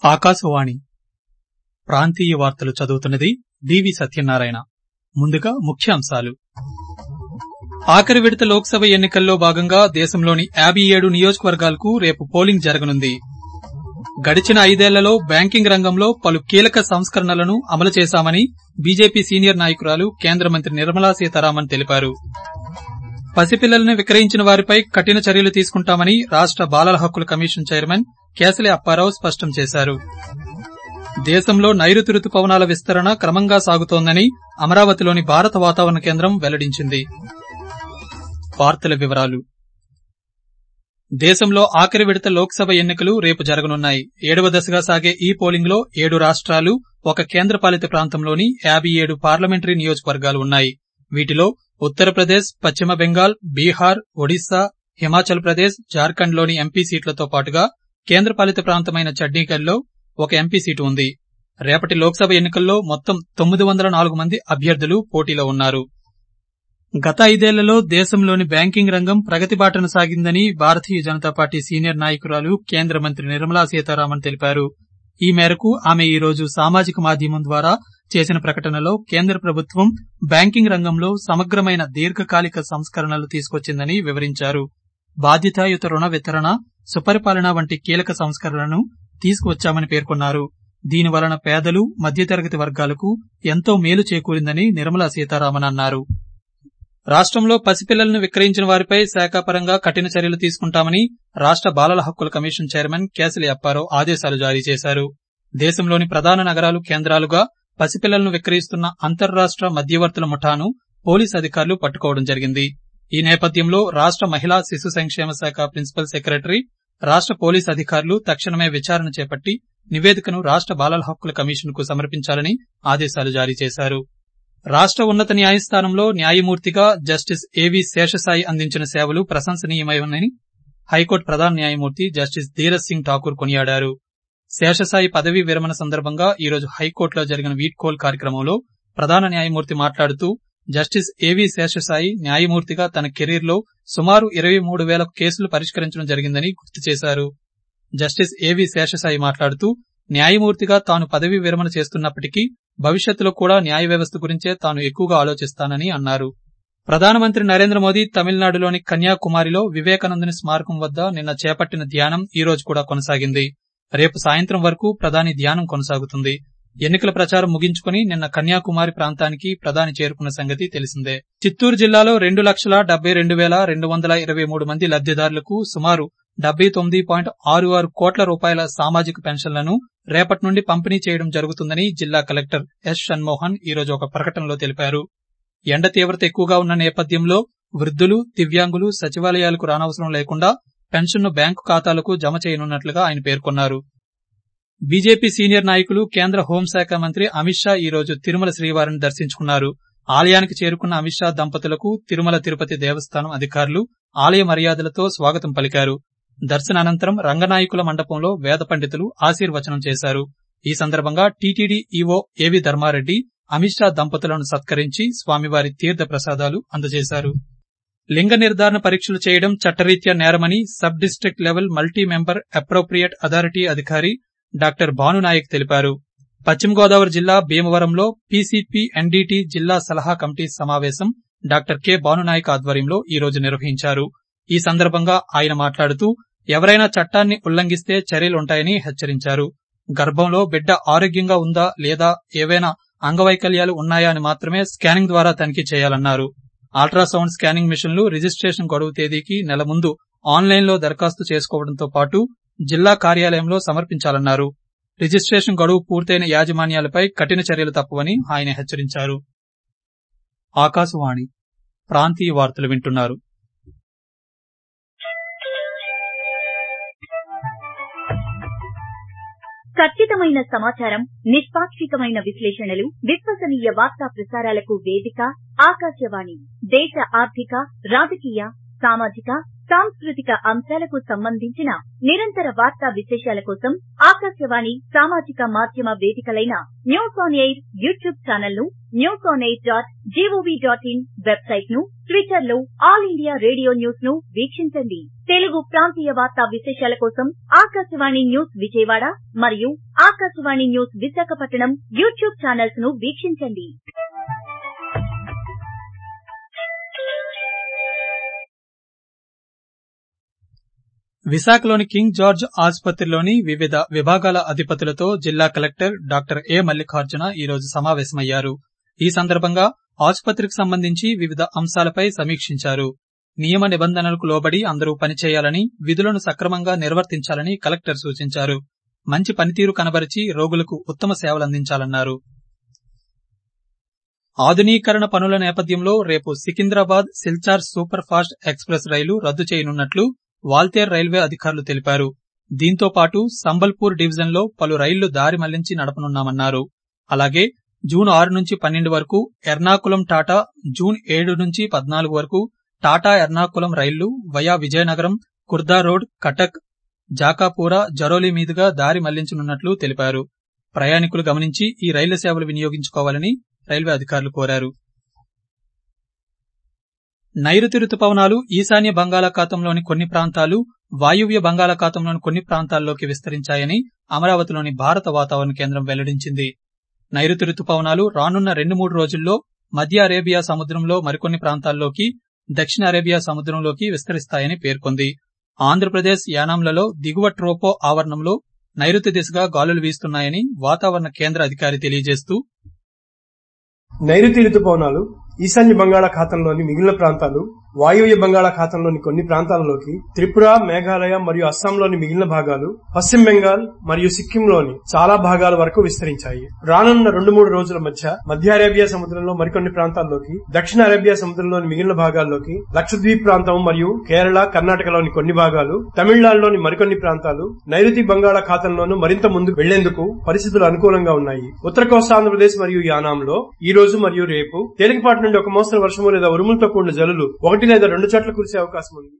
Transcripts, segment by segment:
ఆకాశవాణి ప్రాంతీయ వార్తలు చదువుతున్నది డివి సత్యనారాయణ ముందుగా ముఖ్యాంశాలు ఆఖరి విడత లోక్సభ ఎన్నికల్లో భాగంగా దేశంలోని యాబై ఏడు నియోజకవర్గాలకు రేపు పోలింగ్ జరగనుంది గడిచిన ఐదేళ్లలో బ్యాంకింగ్ రంగంలో పలు కీలక సంస్కరణలను అమలు చేశామని బీజేపీ సీనియర్ నాయకురాలు కేంద్ర మంత్రి నిర్మలా సీతారామన్ తెలిపారు పసిపిల్లలను విక్రయించిన వారిపై కఠిన చర్యలు తీసుకుంటామని రాష్ట బాలల హక్కుల కమిషన్ చైర్మన్ కేశలి అప్పారావు స్పష్టం చేశారు దేశంలో నైరుతి రుతుపవనాల విస్తరణ క్రమంగా సాగుతోందని అమరావతిలోని భారత వాతావరణ కేంద్రం వెల్లడించింది వార్తల వివరాలు దేశంలో ఆఖరి విడత లోక్సభ ఎన్నికలు రేపు జరగనున్నాయి ఏడవ దశగా సాగే ఈ పోలింగ్ లో ఏడు రాష్టాలు ఒక కేంద్రపాలిత ప్రాంతంలోని యాబై ఏడు పార్లమెంటరీ నియోజకవర్గాలు ఉన్నాయి వీటిలో ఉత్తరప్రదేశ్ పశ్చిమ బెంగాల్ బీహార్ ఒడిశా హిమాచల్ ప్రదేశ్ జార్ఖండ్ లోని ఎంపీ సీట్లతో పాటుగా కేంద్రపాలిత ప్రాంతమైన చండీగఢ్ లో ఒక ఎంపీ సీటు ఉంది రేపటి లోక్సభ ఎన్నికల్లో మొత్తం తొమ్మిది వందల నాలుగు మంది అభ్యర్థులు పోటీలో ఉన్నారు గత ఐదేళ్లలో దేశంలోని బ్యాంకింగ్ రంగం ప్రగతి బాటను సాగిందని భారతీయ జనతా పార్టీ సీనియర్ నాయకురాలు కేంద్ర మంత్రి నిర్మలా సీతారామన్ తెలిపారు ఈ మేరకు ఆమె ఈ రోజు సామాజిక మాధ్యమం ద్వారా చేసిన ప్రకటనలో కేంద్ర ప్రభుత్వం బ్యాంకింగ్ రంగంలో సమగ్రమైన దీర్ఘకాలిక సంస్కరణలు తీసుకొచ్చిందని వివరించారు బాధ్యతాయుత రుణ వితరణ సుపరిపాలన వంటి కీలక సంస్కరణలను తీసుకువచ్చామని పేర్కొన్నారు దీని వలన పేదలు మధ్యతరగతి వర్గాలకు ఎంతో మేలు చేకూరిందని నిర్మలా సీతారామన్ అన్నారు రాష్టంలో పసిపిల్లలను విక్రయించిన వారిపై శాఖాపరంగా కఠిన చర్యలు తీసుకుంటామని రాష్ట బాలల హక్కుల కమిషన్ చైర్మన్ కేశలి అప్పారావు ఆదేశాలు జారీ చేశారు దేశంలోని ప్రధాన నగరాలు కేంద్రాలుగా పసిపిల్లలను విక్రయిస్తున్న అంతర్రాష్ట మధ్యవర్తుల ముఠాను పోలీసు అధికారులు పట్టుకోవడం జరిగింది ఈ నేపథ్యంలో రాష్ట మహిళా శిశు సంక్షేమ శాఖ ప్రిన్సిపల్ సెక్రటరీ రాష్ట పోలీసు అధికారులు తక్షణమే విచారణ చేపట్టి నివేదికను రాష్ట బాలల హక్కుల కమిషన్ కు సమర్పించాలని ఆదేశాలు జారీ చేశారు రాష్ట ఉన్నత న్యాయస్థానంలో న్యాయమూర్తిగా జస్టిస్ ఏవి శేషసాయి అందించిన సేవలు ప్రశంసనీయమైనని హైకోర్టు ప్రధాన న్యాయమూర్తి జస్టిస్ ధీరజ్ సింగ్ ఠాకూర్ కొనియాడారు శేషసాయి పదవీ విరమణ సందర్భంగా ఈ రోజు హైకోర్టులో జరిగిన వీడ్కోల్ కార్యక్రమంలో ప్రధాన న్యాయమూర్తి మాట్లాడుతూ జస్టిస్ ఏవి శేషసాయి న్యాయమూర్తిగా తన కెరీర్ లో సుమారు ఇరవై మూడు వేల కేసులు పరిష్కరించడం జరిగిందని గుర్తు చేశారు జస్టిస్ ఏవి శేషసాయి మాట్లాడుతూ న్యాయమూర్తిగా తాను పదవీ విరమణ చేస్తున్నప్పటికీ భవిష్యత్తులో కూడా న్యాయ వ్యవస్థ గురించే తాను ఎక్కువగా ఆలోచిస్తానని అన్నారు ప్రధానమంత్రి నరేంద్ర మోదీ తమిళనాడులోని కన్యాకుమారిలో వివేకానందుని స్మారకం వద్ద నిన్న చేపట్టిన ధ్యానం ఈ రోజు కూడా కొనసాగింది రేపు సాయంత్రం వరకు ప్రధాని ధ్యానం కొనసాగుతుంది ఎన్నికల ప్రచారం ముగించుకుని నిన్న కన్యాకుమారి ప్రాంతానికి ప్రధాని చేరుకున్న సంగతి తెలిసిందే చిత్తూరు జిల్లాలో రెండు లక్షల డెబ్బై రెండు వేల రెండు వందల ఇరవై మూడు మంది లబ్దిదారులకు సుమారు డెబ్బై తొమ్మిది పాయింట్ ఆరు ఆరు కోట్ల రూపాయల సామాజిక పెన్షన్లను రేపటి నుండి పంపిణీ చేయడం జరుగుతుందని జిల్లా కలెక్టర్ ఎస్ షణ్మోహన్ ఈ రోజు ఒక ప్రకటనలో తెలిపారు ఎండ తీవ్రత ఎక్కువగా ఉన్న నేపథ్యంలో వృద్ధులు దివ్యాంగులు సచివాలయాలకు రానవసరం లేకుండా పెన్షన్ను బ్యాంకు ఖాతాలకు జమ చేయనున్నట్లుగా ఆయన పేర్కొన్నారు బీజేపీ సీనియర్ నాయకులు కేంద్ర హోంశాఖ మంత్రి అమిత్ షా ఈ రోజు తిరుమల శ్రీవారిని దర్శించుకున్నారు ఆలయానికి చేరుకున్న అమిత్ షా దంపతులకు తిరుమల తిరుపతి దేవస్థానం అధికారులు ఆలయ మర్యాదలతో స్వాగతం పలికారు దర్శనానంతరం రంగనాయకుల మండపంలో వేద పండితులు ఆశీర్వచనం చేశారు ఈ సందర్భంగా టీటీడీ ఈవో ఏవి ధర్మారెడ్డి అమిత్ షా దంపతులను సత్కరించి స్వామివారి తీర్థ ప్రసాదాలు అందజేశారు లింగ నిర్ధారణ పరీక్షలు చేయడం చట్టరీత్యా నేరమని sub district level multi member appropriate authority అధికారి డాక్టర్ భానునాయక్ తెలిపారు పశ్చిమ గోదావరి జిల్లా భీమవరంలో పీసీపీ ఎన్డీటీ జిల్లా సలహా కమిటీ సమావేశం డాక్టర్ కె భానునాయక్ ఆధ్వర్యంలో ఈ రోజు నిర్వహించారు ఈ సందర్భంగా ఆయన మాట్లాడుతూ ఎవరైనా చట్టాన్ని ఉల్లంఘిస్తే చర్యలుంటాయని హెచ్చరించారు గర్భంలో బిడ్డ ఆరోగ్యంగా ఉందా లేదా ఏవైనా అంగవైకల్యాలు ఉన్నాయా అని మాత్రమే స్కానింగ్ ద్వారా తనిఖీ చేయాలన్నారు అల్ట్రాసౌండ్ స్కానింగ్ మిషన్లు రిజిస్ట్రేషన్ గడువు తేదీకి నెల ముందు ఆన్లైన్లో దరఖాస్తు చేసుకోవడంతో పాటు జిల్లా కార్యాలయంలో సమర్పించాలన్నారు రిజిస్ట్రేషన్ గడువు పూర్తయిన యాజమాన్యాలపై కఠిన చర్యలు తప్పవని ఆయన హెచ్చరించారు ఆకాశవాణి ప్రాంతీయ వార్తలు వింటున్నారు ఖచ్చితమైన సమాచారం నిష్పాక్షికమైన విశ్లేషణలు విశ్వసనీయ వార్తా ప్రసారాలకు వేదిక ఆకాశవాణి దేశ ఆర్థిక రాజకీయ సామాజిక సాంస్కృతిక అంశాలకు సంబంధించిన నిరంతర వార్తా విశేషాల కోసం ఆకాశవాణి సామాజిక మాధ్యమ వేదికలైన news on air YouTube channel ను news on air dot GOV dot in website ను ట్విట్టర్ లో ఆల్ ఇండియా రేడియో న్యూస్ ను వీక్షించండి తెలుగు ప్రాంతీయ వార్తా విశేషాల కోసం ఆకాశవాణి న్యూస్ విజయవాడ మరియు Akashvani news Visakhapatnam YouTube channels ను వీక్షించండి విశాఖలోని కింగ్ జార్జ్ ఆసుపత్రిలోని వివిధ విభాగాల అధిపతులతో జిల్లా కలెక్టర్ డాక్టర్ ఏ మల్లికార్జున ఈ రోజు సమావేశమయ్యారు ఈ సందర్భంగా ఆసుపత్రికి సంబంధించి వివిధ అంశాలపై సమీక్షించారు నియమ నిబంధనలకు లోబడి అందరూ పనిచేయాలని విధులను సక్రమంగా నిర్వర్తించాలని కలెక్టర్ సూచించారు మంచి పనితీరు కనబరిచి రోగులకు ఉత్తమ సేవలందించాలన్నారు ఆధునీకరణ పనుల నేపథ్యంలో రేపు Secunderabad Silchar super fast express రైలు రద్దు చేయనున్నట్లు వాల్తేర్ రైల్వే అధికారులు తెలిపారు దీంతో పాటు సంబల్పూర్ డివిజన్ లో పలు రైళ్లు దారి మళ్లించి నడపనున్నామన్నారు అలాగే జూన్ ఆరు నుంచి పన్నెండు వరకు ఎర్నాకులం టాటా జూన్ ఏడు నుంచి పద్నాలుగు వరకు టాటా ఎర్నాకులం రైళ్లు వయా విజయనగరం కుర్దా రోడ్ కటక్ జాకాపూర జరోలి మీదుగా దారి మళ్లించనున్నట్లు తెలిపారు ప్రయాణికులు గమనించి ఈ రైలు సేవలు వినియోగించుకోవాలని రైల్వే అధికారులు కోరారు నైరుతి రుతుపవనాలు ఈశాన్య బంగాళాఖాతంలోని కొన్ని ప్రాంతాలు వాయువ్య బంగాళాఖాతంలోని కొన్ని ప్రాంతాల్లోకి విస్తరించాయని అమరావతిలోని భారత వాతావరణ కేంద్రం వెల్లడించింది నైరుతి రుతుపవనాలు రానున్న రెండు మూడు రోజుల్లో మధ్య అరేబియా సముద్రంలో మరికొన్ని ప్రాంతాల్లోకి దక్షిణ అరేబియా సముద్రంలోకి విస్తరిస్తాయని పేర్కొంది ఆంధ్రప్రదేశ్ యానాంలలో దిగువ ట్రోపో ఆవరణంలో నైరుతి దిశగా గాలులు వీస్తున్నాయని వాతావరణ కేంద్ర అధికారి తెలియజేస్తూ నైరుతి రుతుపవనాలు ఈశాన్య బంగాళాఖాతంలోని మిగిలిన ప్రాంతాలు వాయువ్య బంగాళాఖాతంలోని కొన్ని ప్రాంతాలలోకి త్రిపుర మేఘాలయ మరియు అస్సాంలోని మిగిలిన భాగాలు పశ్చిమ బెంగాల్ మరియు సిక్కింలోని చాలా భాగాల వరకు విస్తరించాయి రానున్న రెండు మూడు రోజుల మధ్య మధ్య అరేబియా సముద్రంలో మరికొన్ని ప్రాంతాల్లోకి దక్షిణ అరేబియా సముద్రంలోని మిగిలిన భాగాల్లోకి లక్షద్వీప్ ప్రాంతం మరియు కేరళ కర్ణాటకలోని కొన్ని భాగాలు తమిళనాడులోని మరికొన్ని ప్రాంతాలు నైరుతి బంగాళాఖాతంలోనూ మరింత ముందుకు వెళ్లేందుకు పరిస్థితులు అనుకూలంగా ఉన్నాయి ఉత్తర కోస్తా ఆంధ్రప్రదేశ్ మరియు యానాంలో ఈ రోజు మరియు రేపు తేలికపాటి నుండి ఒక మోస్తరు వర్షము లేదా ఉరుములతో కూడిన జల్లులు ఒకటి లేదా రెండు చోట్ల కురిసే అవకాశం ఉంది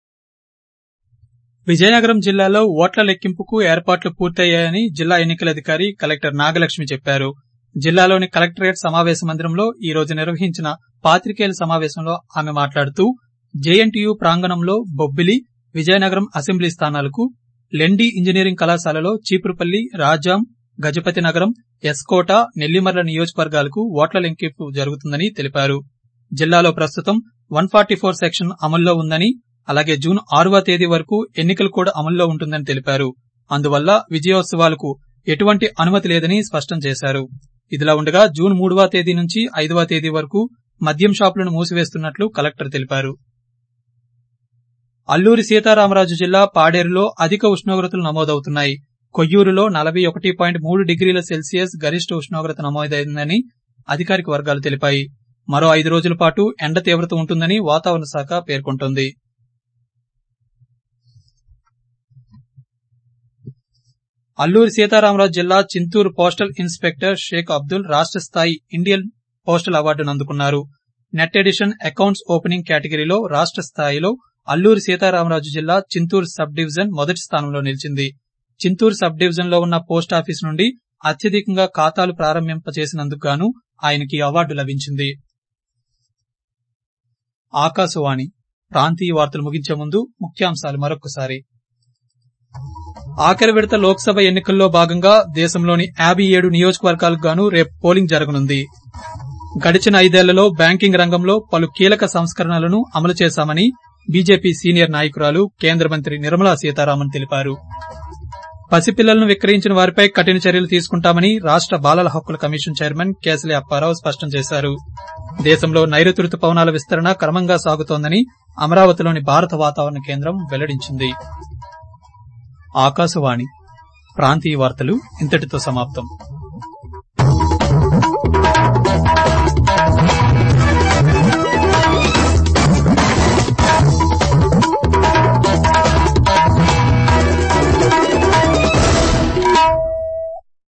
విజయనగరం జిల్లాలో ఓట్ల లెక్కింపుకు ఏర్పాట్లు పూర్తయ్యాయని జిల్లా ఎన్నికల అధికారి కలెక్టర్ నాగలక్ష్మి చెప్పారు జిల్లాలోని కలెక్టరేట్ సమావేశ మందిరంలో ఈ రోజు నిర్వహించిన పాత్రికేయుల సమావేశంలో ఆమె మాట్లాడుతూ జేఎన్టీయూ ప్రాంగణంలో బొబ్బిలి విజయనగరం అసెంబ్లీ స్థానాలకు లెండి ఇంజనీరింగ్ కళాశాలలో చీపురుపల్లి రాజాం గజపతి నగరం ఎస్కోట నెల్లిమర్ల నియోజకవర్గాలకు ఓట్ల లెక్కింపు జరుగుతుందని తెలిపారు జిల్లాలో ప్రస్తుతం వన్ ఫార్టీ ఫోర్ సెక్షన్ అమల్లో ఉందని అలాగే జూన్ ఆరవ తేదీ వరకు ఎన్నికలు కూడా అమల్లో ఉంటుందని తెలిపారు అందువల్ల విజయోత్సవాలకు ఎటువంటి అనుమతి లేదని స్పష్టం చేశారు ఇదిలా ఉండగా జూన్ మూడవ తేదీ నుంచి ఐదవ తేదీ వరకు మద్యం షాపులను మూసివేస్తున్నట్లు కలెక్టర్ తెలిపారు అల్లూరి సీతారామరాజు జిల్లా పాడేరులో అధిక ఉష్ణోగ్రతలు నమోదవుతున్నాయి కొయ్యూరులో నలభై ఒకటి పాయింట్ మూడు డిగ్రీల సెల్సియస్ గరిష్ట ఉష్ణోగ్రత నమోదైందని అధికారిక వర్గాలు తెలిపాయి మరో ఐదు రోజుల పాటు ఎండ తీవ్రత ఉంటుందని వాతావరణ శాఖ పేర్కొంటోంది అల్లూరి సీతారామరాజు జిల్లా చింతూరు పోస్టల్ ఇన్స్పెక్టర్ షేక్ అబ్దుల్ రాష్ట్ర స్థాయి ఇండియన్ పోస్టల్ అవార్డును అందుకున్నారు నెట్ ఎడిషన్ అకౌంట్స్ ఓపెనింగ్ కేటగిరీలో రాష్ట్ర స్థాయిలో అల్లూరి సీతారామరాజు జిల్లా చింతూరు సబ్ డివిజన్ మొదటి స్థానంలో నిలిచింది చింతూరు సబ్ డివిజన్ లో ఉన్న పోస్ట్ ఆఫీస్ నుండి అత్యధికంగా ఖాతాలు ప్రారంభింపచేసినందుకు గాను ఆయనకి అవార్డు లభించింది ఆకాశవాణి ప్రాంతీయ వార్తలు ముగించే ముందు ముఖ్యాంశాలు మరొకసారి ఆఖరి విడత లోక్సభ ఎన్నికల్లో భాగంగా దేశంలోని యాభై ఏడు నియోజకవర్గాలకు గాను రేపు పోలింగ్ జరగనుంది గడిచిన ఐదేళ్లలో బ్యాంకింగ్ రంగంలో పలు కీలక సంస్కరణలను అమలు చేశామని బీజేపీ సీనియర్ నాయకురాలు కేంద్ర మంత్రి నిర్మలా సీతారామన్ తెలిపారు పసిపిల్లలను విక్రయించిన వారిపై కఠిన చర్యలు తీసుకుంటామని రాష్ట బాలల హక్కుల కమిషన్ చైర్మన్ కేసలి అప్పారావు స్పష్టం చేశారు దేశంలో నైరుతి రుతుపవనాల విస్తరణ క్రమంగా సాగుతోందని అమరావతిలోని భారత వాతావరణ కేంద్రం వెల్లడించింది ఆకాశవాణి ప్రాంతీయ వార్తలు ఇంతటితో సమాప్తం